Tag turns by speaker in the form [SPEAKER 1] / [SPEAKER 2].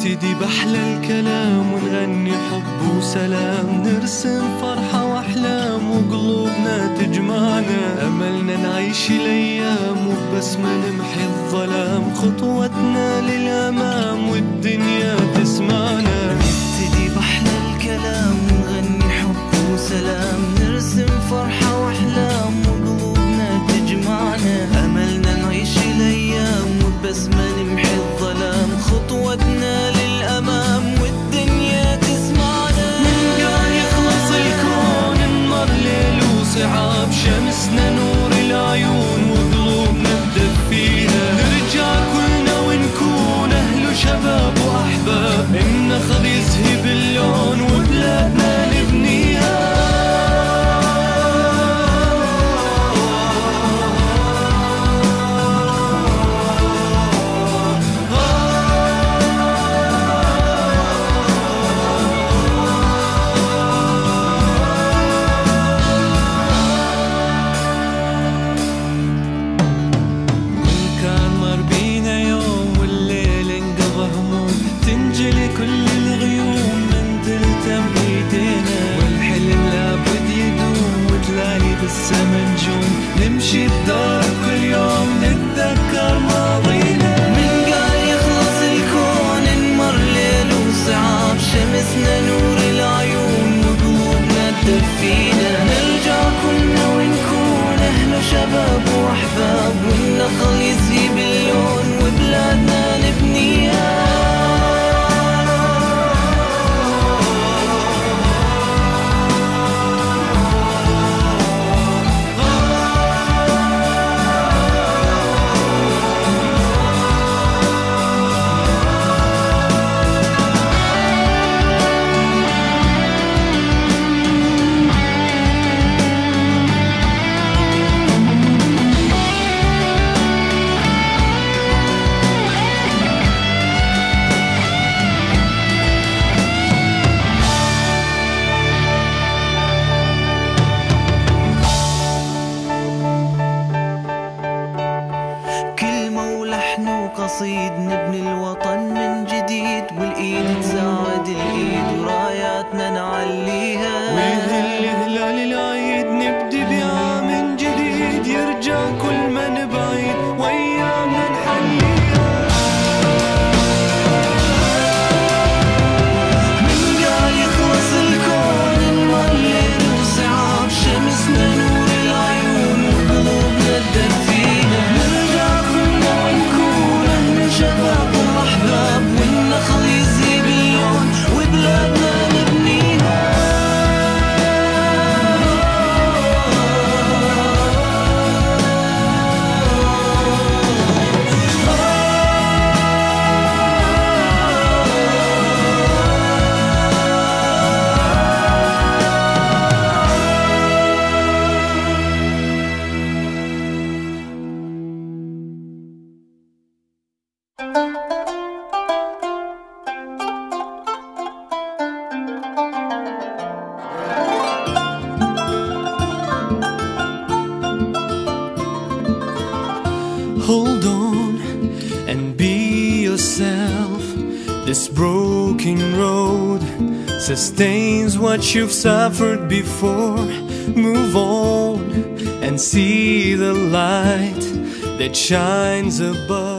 [SPEAKER 1] نبتدي بأحلى الكلام ونغني حب وسلام نرسم فرحة وأحلام وقلوبنا تجمعنا أملنا نعيش الأيام وبسمة نمحي الظلام خطوتنا للأمام والدنيا تسمعنا
[SPEAKER 2] نبتدي بأحلى الكلام ونغني حب وسلام نرسم فرحة وأحلام وقلوبنا تجمعنا أملنا نعيش الأيام وبسمة نمحي الظلام خطوتنا للأمام والدنيا تسمعنا
[SPEAKER 1] من قال يخلص الكون نمر ليل وصعاب شمسنا نور العيون وقلوبنا تدفيها نرجع كلنا ونكون أهل وشباب وأحباب النخل يزهي باللون وبلادنا نبنيها وإن كان مر بينا يوم والليل انقضى هموم تنجلي كل الغيوم من تلتم ايدينا والحلم لابد يدوم وتلاقي بالسما نجوم نمشي بدار كل يوم نتذكر ماضينا
[SPEAKER 2] من قال يخلص الكون نمر ليل وصعاب شمسنا نور العيون وقلوبنا تدفينا نرجع كلنا ونكون أهل شباب وأحباب والنخل يزهي باللون وبلادنا نبنيها كلمة ولحن وقصيد نبني الوطن من جديد والإيد تساعد الإيد وراياتنا نعليها
[SPEAKER 1] ويهل هلال العيد نبدي بعام جديد يرجع كل من بعيد وايامنا نحليها
[SPEAKER 2] من قال يخلص الكون نمر ليل وصعاب شمسنا نور العيون وقلوبنا تدفينا نرجع كلنا ونكون أهل شباب وأحباب والنخل يزهي باللون وبلادنا نبنيها
[SPEAKER 1] Hold on and be yourself. This broken road sustains what you've suffered before. Move on and see the light that shines above.